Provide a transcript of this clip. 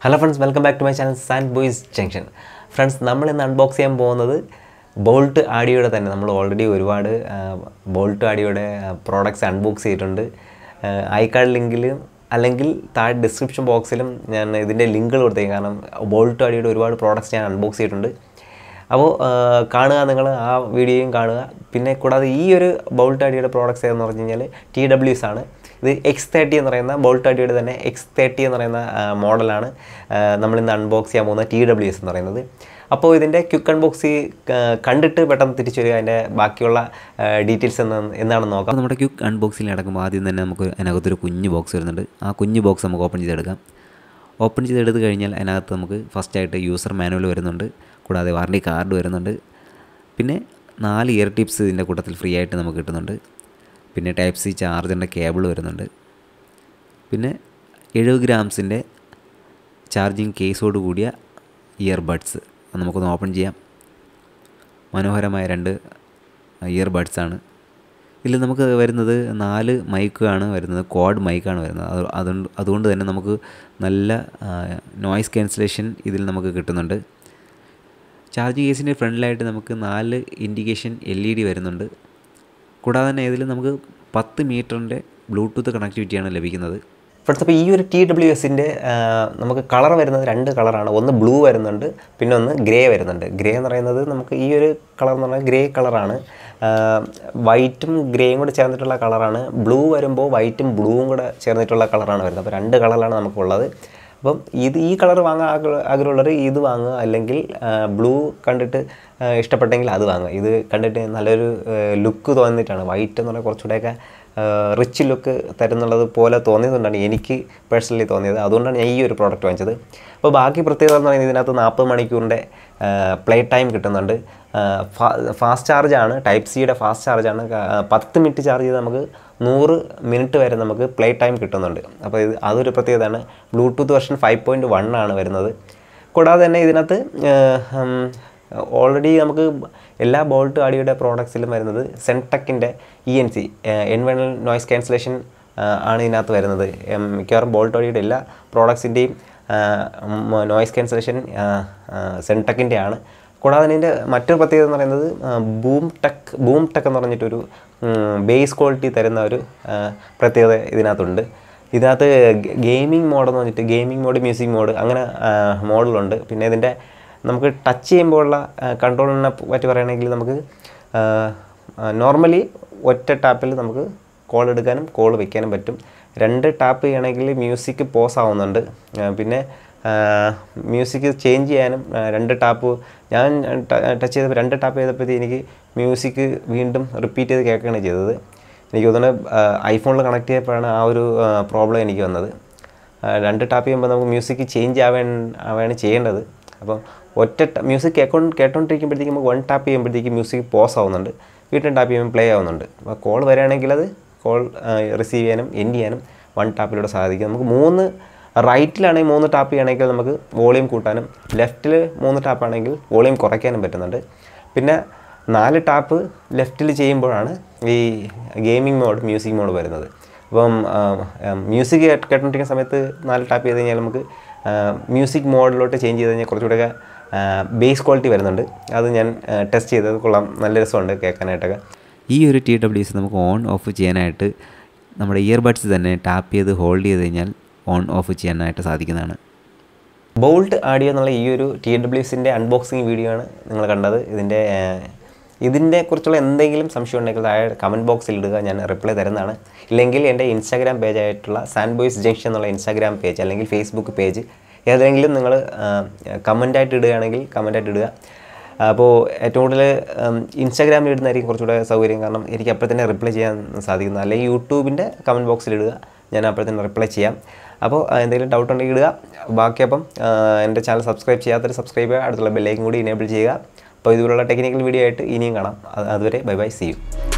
hello friends welcome back to my channel sand boys junction friends നമ്മൾ ഇന്ന് unbox ചെയ്യാൻ പോകുന്നത് ബോൾട്ട് ആഡിയോയുടെ തന്നെ നമ്മൾ ഓൾറെഡി ഒരുപാട് ബോൾട്ട് ആഡിയോയുടെ പ്രോഡക്റ്റ്സ് അൺബോക്സ് ചെയ്തിട്ടുണ്ട് ഐക്കാർഡ് ലിങ്കിൽ അല്ലെങ്കിൽ താഴെ ഡിസ്ക്രിപ്ഷൻ ബോക്സിലും ഞാൻ ഇതിൻ്റെ ലിങ്കുകൾ കൊടുത്തേക്കും കാരണം ബോൾട്ട് ആഡിയോയുടെ ഒരുപാട് പ്രോഡക്റ്റ്സ് ഞാൻ അൺബോക്സ് ചെയ്തിട്ടുണ്ട് അപ്പോൾ കാണുക നിങ്ങൾ ആ വീഡിയോയും കാണുക പിന്നെ കൂടാതെ ഈ ഒരു ബോൾട്ട് അടിയുടെ പ്രോഡക്റ്റ്സ് ഏതെന്ന് പറഞ്ഞു കഴിഞ്ഞാൽ ടി ഡബ്ല്യൂസ് ആണ് ഇത് എക്സ് തേർട്ടി എന്ന് പറയുന്ന ബോൾട്ട് അടിയുടെ തന്നെ എക്സ് തേർട്ടി എന്ന് പറയുന്ന മോഡലാണ് നമ്മളിന്ന് അൺബോക്സ് ചെയ്യാൻ പോകുന്ന ടി ഡബ്ല്യു എസ് എന്ന് പറയുന്നത് അപ്പോൾ ഇതിൻ്റെ ക്വിക്ക് അൺബോക്സ് കണ്ടിട്ട് പെട്ടെന്ന് തിരിച്ചു വരിക അതിൻ്റെ ബാക്കിയുള്ള ഡീറ്റെയിൽസ് എന്ന് എന്താണെന്ന് നോക്കാം അപ്പോൾ നമ്മുടെ ക്യുക്ക് അൺബോക്സിൽ നടക്കുമ്പോൾ ആദ്യം തന്നെ നമുക്ക് അതിനകത്തൊരു കുഞ്ഞ് ബോക്സ് വരുന്നുണ്ട് ആ കുഞ്ഞ് ബോക്സ് നമുക്ക് ഓപ്പൺ ചെയ്തെടുക്കാം ഓപ്പൺ ചെയ്തെടുത്ത് കഴിഞ്ഞാൽ അതിനകത്ത് നമുക്ക് ഫസ്റ്റായിട്ട് യൂസർ മാനുവൽ വരുന്നുണ്ട് കൂടാതെ വാറണ്ടി കാർഡ് വരുന്നുണ്ട് പിന്നെ നാല് ഇയർ ടിപ്സ് ഇതിൻ്റെ കൂട്ടത്തിൽ ഫ്രീ ആയിട്ട് നമുക്ക് കിട്ടുന്നുണ്ട് പിന്നെ ടൈപ്പ് സി ചാർജറിൻ്റെ കേബിൾ വരുന്നുണ്ട് പിന്നെ എഴുപത് ഗ്രാംസിൻ്റെ ചാർജിങ് കേസോട് കൂടിയ ഇയർ ബഡ്സ് നമുക്കൊന്ന് ഓപ്പൺ ചെയ്യാം മനോഹരമായ രണ്ട് ഇയർ ബഡ്സാണ് ഇതിൽ നമുക്ക് വരുന്നത് നാല് മൈക്കാണ് വരുന്നത് ക്വാഡ് മൈക്കാണ് വരുന്നത് അത് അതുകൊണ്ട് അതുകൊണ്ട് തന്നെ നമുക്ക് നല്ല നോയ്സ് ക്യാൻസലേഷൻ ഇതിൽ നമുക്ക് കിട്ടുന്നുണ്ട് ചാർജിങ് കേസിൻ്റെ ഫ്രണ്ടിലായിട്ട് നമുക്ക് നാല് ഇൻഡിക്കേഷൻ എൽ ഇ ഡി വരുന്നുണ്ട് കൂടാതെ തന്നെ ഇതിൽ നമുക്ക് പത്ത് മീറ്ററിൻ്റെ ബ്ലൂടൂത്ത് കണക്ടിവിറ്റിയാണ് ലഭിക്കുന്നത് ഫ്രണ്ട്സ് അപ്പോൾ ഈ ഒരു ടി ഡബ്ല്യു എസിൻ്റെ നമുക്ക് കളർ വരുന്നത് രണ്ട് കളറാണ് ഒന്ന് ബ്ലൂ വരുന്നുണ്ട് പിന്നെ ഒന്ന് ഗ്രേ വരുന്നുണ്ട് ഗ്രേ എന്ന് പറയുന്നത് നമുക്ക് ഈ ഒരു കളർ എന്ന് പറഞ്ഞാൽ ഗ്രേ കളറാണ് വൈറ്റും ഗ്രേയും കൂടെ ചേർന്നിട്ടുള്ള കളറാണ് ബ്ലൂ വരുമ്പോൾ വൈറ്റും ബ്ലൂവും കൂടെ ചേർന്നിട്ടുള്ള കളറാണ് വരുന്നത് അപ്പോൾ രണ്ട് കളറിലാണ് നമുക്കുള്ളത് അപ്പം ഇത് ഈ കളർ വാങ്ങാൻ ആഗ്രഹ ആഗ്രഹമുള്ളവർ ഇത് വാങ്ങുക അല്ലെങ്കിൽ ബ്ലൂ കണ്ടിട്ട് ഇഷ്ടപ്പെട്ടെങ്കിൽ അത് വാങ്ങുക ഇത് കണ്ടിട്ട് നല്ലൊരു ലുക്ക് തോന്നിയിട്ടാണ് വൈറ്റ് എന്ന് പറഞ്ഞാൽ കുറച്ചുകൂടെയൊക്കെ റിച്ച് ലുക്ക് തരുന്നുള്ളത് പോലെ തോന്നിയതുകൊണ്ടാണ് എനിക്ക് പേഴ്സണലി തോന്നിയത് അതുകൊണ്ടാണ് ഞാൻ ഈ ഒരു പ്രോഡക്റ്റ് വാങ്ങിച്ചത് അപ്പോൾ ബാക്കി പ്രത്യേകത എന്ന് പറയുന്നത് ഇതിനകത്ത് നാൽപ്പത് മണിക്കൂറിൻ്റെ പ്ലേ ടൈം കിട്ടുന്നുണ്ട് ഫാസ്റ്റ് ചാർജാണ് ടൈപ്പ് സിയുടെ ഫാസ്റ്റ് ചാർജാണ് പത്ത് മിനിറ്റ് ചാർജ് ചെയ്ത് നമുക്ക് നൂറ് മിനിറ്റ് വരെ നമുക്ക് പ്ലേ ടൈം കിട്ടുന്നുണ്ട് അപ്പോൾ ഇത് അതൊരു പ്രത്യേകതയാണ് Bluetooth version five point one ആണ് വരുന്നത് കൂടാതെ തന്നെ ഇതിനകത്ത് ഓൾറെഡി നമുക്ക് എല്ലാ ബോൾട്ട് ആഡിയോയുടെ പ്രോഡക്ട്സിലും വരുന്നത് സെൻടെക്കിൻ്റെ ഇ എൻ സി എൻവൈറൽ നോയ്സ് ക്യാൻസലേഷൻ ആണ് ഇതിനകത്ത് വരുന്നത് മിക്കവാറും ബോൾട്ട് ആഡിയോയുടെ എല്ലാ പ്രോഡക്ട്സിൻ്റെയും നോയ്സ് ക്യാൻസലേഷൻ സെൻടെക്കിൻ്റെ ആണ് കൂടാതെ ഇതിൻ്റെ മറ്റൊരു പ്രത്യേകത എന്ന് പറയുന്നത് ബൂം ടെക് ബൂം ടെക് എന്ന് പറഞ്ഞിട്ടൊരു ബേസ് ക്വാളിറ്റി തരുന്ന ഒരു പ്രത്യേകത ഇതിനകത്തുണ്ട് ഇതിനകത്ത് ഗെയിമിംഗ് മോഡ് എന്ന് പറഞ്ഞിട്ട് ഗെയിമിംഗ് മോഡ് മ്യൂസിക് മോഡ് അങ്ങനെ മോഡലുണ്ട് പിന്നെ ഇതിൻ്റെ നമുക്ക് ടച്ച് ചെയ്യുമ്പോഴുള്ള കൺട്രോളിനെ പറ്റി പറയുകയാണെങ്കിൽ നമുക്ക് നോർമലി ഒറ്റ ടാപ്പിൽ നമുക്ക് കോൾ എടുക്കാനും കോൾ വയ്ക്കാനും പറ്റും രണ്ട് ടാപ്പ് ചെയ്യണമെങ്കിൽ മ്യൂസിക് പോസ് ആവുന്നുണ്ട് പിന്നെ മ്യൂസിക് ചേഞ്ച് ചെയ്യാനും രണ്ട് ടാപ്പ് ഞാൻ ടച്ച് ചെയ്തപ്പോൾ രണ്ട് ടാപ്പ് ചെയ്തപ്പോഴത്തേക്ക് എനിക്ക് മ്യൂസിക് വീണ്ടും റിപ്പീറ്റ് ചെയ്ത് കേൾക്കുകയാണ് ചെയ്തത് എനിക്ക് തോന്നുന്നത് ഐഫോണിൽ കണക്ട് ചെയ്തപ്പോഴാണ് ആ ഒരു പ്രോബ്ലം എനിക്ക് വന്നത് രണ്ട് ടാപ്പ് ചെയ്യുമ്പോൾ നമുക്ക് മ്യൂസിക് ചേഞ്ച് ആവാൻ ആവാണ് ചെയ്യേണ്ടത് അപ്പം ഒറ്റ മ്യൂസിക് കേൾക്കൊണ്ട് കേട്ടോണ്ടിരിക്കുമ്പോഴത്തേക്കും വൺ ടാപ്പ് ചെയ്യുമ്പോഴത്തേക്ക് മ്യൂസിക് പോസ് ആവുന്നുണ്ട് വീണ്ടും ടാപ്പ് ചെയ്യുമ്പോൾ പ്ലേ ആവുന്നുണ്ട് അപ്പോൾ കോൾ വരികയാണെങ്കിൽ അത് കോൾ റിസീവ് ചെയ്യാനും എൻഡ് ചെയ്യാനും വൺ ടാപ്പിലൂടെ സാധിക്കും നമുക്ക് മൂന്ന് റൈറ്റിലാണെങ്കിൽ മൂന്ന് ടാപ്പ് ചെയ്യണമെങ്കിൽ നമുക്ക് വോളിയം കൂട്ടാനും ലെഫ്റ്റിൽ മൂന്ന് ടാപ്പ് ആണെങ്കിൽ വോളിയം കുറയ്ക്കാനും പറ്റുന്നുണ്ട് പിന്നെ നാല് ടാപ്പ് ലെഫ്റ്റിൽ ചെയ്യുമ്പോഴാണ് ഈ ഗെയിമിംഗ് മോഡ് മ്യൂസിക് മോഡ് വരുന്നത് അപ്പം മ്യൂസിക് കേട്ടോണ്ടിരിക്കുന്ന സമയത്ത് നാല് ടാപ്പ് ചെയ്ത് കഴിഞ്ഞാൽ നമുക്ക് മ്യൂസിക് മോഡിലോട്ട് ചേഞ്ച് ചെയ്ത് കഴിഞ്ഞാൽ കുറച്ചുകൂടെ ബേസ് ക്വാളിറ്റി വരുന്നുണ്ട് അത് ഞാൻ ടെസ്റ്റ് ചെയ്തത് കൊള്ളാം നല്ല രസമുണ്ട് കേൾക്കാനായിട്ടൊക്കെ ഈ ഒരു ടി ഡബ്ല്യു എസ് നമുക്ക് ഓൺ ഓഫ് ചെയ്യാനായിട്ട് നമ്മുടെ ഇയർബഡ്സ് തന്നെ ടാപ്പ് ചെയ്ത് ഹോൾഡ് ചെയ്ത് കഴിഞ്ഞാൽ ഓൺ ഓഫ് ചെയ്യാനായിട്ട് സാധിക്കുന്നതാണ് ബോൾട്ട് ആഡിയോ എന്നുള്ള ഈ ഒരു ടി ഡബ്ല്യു എസിൻ്റെ അൺബോക്സിങ് വീഡിയോ ആണ് നിങ്ങൾ കണ്ടത് ഇതിൻ്റെ ഇതിൻ്റെ കുറിച്ചുള്ള എന്തെങ്കിലും സംശയം ഉണ്ടെങ്കിൽ താഴെ കമൻറ്റ് ബോക്സിൽ ഇടുക ഞാൻ റിപ്ലൈ തരുന്നതാണ് ഇല്ലെങ്കിൽ എൻ്റെ ഇൻസ്റ്റാഗ്രാം പേജ് ആയിട്ടുള്ള സാൻഡ് ബോയ്സ് ജംഗ്ഷൻ എന്നുള്ള ഇൻസ്റ്റാഗ്രാം പേജ് അല്ലെങ്കിൽ ഫേസ്ബുക്ക് പേജ് ഏതെങ്കിലും നിങ്ങൾ കമൻറ്റായിട്ട് ഇടുകയാണെങ്കിൽ കമൻറ്റായിട്ട് ഇടുക അപ്പോൾ ഏറ്റവും കൂടുതൽ ഇൻസ്റ്റാഗ്രാമിൽ ഇടുന്നതായിരിക്കും കുറച്ചുകൂടെ സൗകര്യം കാരണം എനിക്ക് അപ്പോൾ തന്നെ റിപ്ലൈ ചെയ്യാൻ സാധിക്കുന്നത് അല്ലെങ്കിൽ യൂട്യൂബിൻ്റെ കമൻറ്റ് ബോക്സിൽ ഇടുക ഞാൻ അപ്പോൾ തന്നെ റിപ്ലൈ ചെയ്യാം അപ്പോൾ എന്തെങ്കിലും ഡൗട്ട് ഉണ്ടെങ്കിൽ ഇടുക ബാക്കി അപ്പം എൻ്റെ ചാനൽ സബ്സ്ക്രൈബ് ചെയ്യാത്തൊരു സബ്സ്ക്രൈബ് ചെയ്യുക അടുത്തുള്ള ബെല്ലൈക്കും കൂടി ഇനേബിൾ ചെയ്യുക അപ്പോൾ ഇതുപോലുള്ള ടെക്നിക്കൽ വീഡിയോ ആയിട്ട് ഇനിയും കാണാം അതുവരെ ബൈ ബൈ സി യു